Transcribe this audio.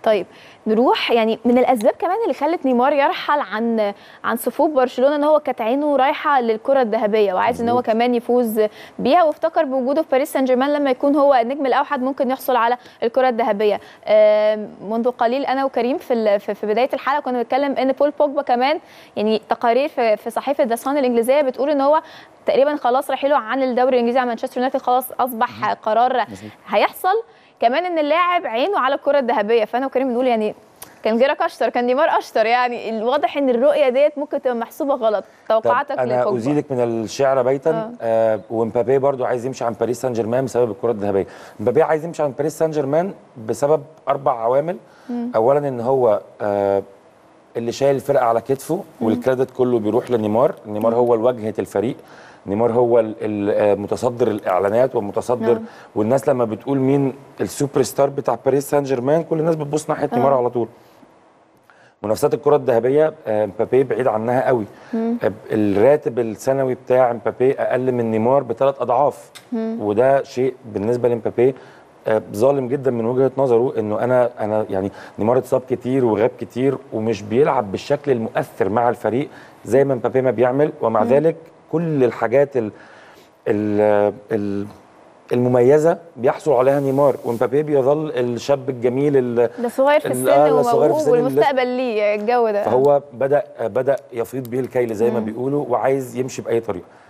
طيب نروح يعني من الاسباب كمان اللي خلت نيمار يرحل عن عن صفوف برشلونه ان هو كانت عينه رايحه للكره الذهبيه وعايز ان هو كمان يفوز بيها وافتكر بوجوده في باريس سان جيرمان لما يكون هو النجم الاوحد ممكن يحصل على الكره الذهبيه آم، منذ قليل انا وكريم في ال- في في بدايه الحلقه كنا بنتكلم ان بول بوجبا كمان يعني تقارير في في صحيفه ذا صن الانجليزيه بتقول ان هو تقريبا خلاص رحيله عن الدوري الانجليزي عن مانشستر يونايتد خلاص اصبح قرار هيحصل كمان ان اللاعب عينه على الكره الذهبيه فانا وكريم بنقول يعني كان غيرك اشطر كان نيمار اشطر يعني الواضح ان الرؤيه ديت ممكن تبقى محسوبه غلط طب توقعاتك انا لبوجبا ازيدك من الشعر بيتا آه. آه ومبابي برضو عايز يمشي عن باريس سان جيرمان بسبب الكره الذهبيه مبابي عايز يمشي عن باريس سان جيرمان بسبب اربع عوامل اولا ان هو آه اللي شايل الفرقه على كتفه والكريدت كله بيروح لنيمار نيمار هو الواجهه الفريق نيمار هو ال- ال- آه، متصدر الاعلانات والمتصدر نعم. والناس لما بتقول مين السوبر ستار بتاع باريس سان جيرمان كل الناس بتبص ناحيه نيمار على طول منافسات الكره الذهبيه آه، مبابي بعيد عنها قوي آه، الراتب السنوي بتاع مبابي اقل من نيمار بثلاث اضعاف وده شيء بالنسبه لمبابي آه، ظالم جدا من وجهه نظره انه انا انا يعني نيمار اتصاب كتير وغاب كتير ومش بيلعب بالشكل المؤثر مع الفريق زي ما مبابي ما بيعمل ومع ذلك كل الحاجات ال ال ال المميزه بيحصل عليها نيمار ومبابي بيظل الشاب الجميل ال- ده صغير في ال- السن آه، ده صغير في وموهوب السن اللي لسه- والمستقبل ليه الجو ده فهو بدا بدا يفيض به الكيل زي ما بيقولوا وعايز يمشي باي طريقه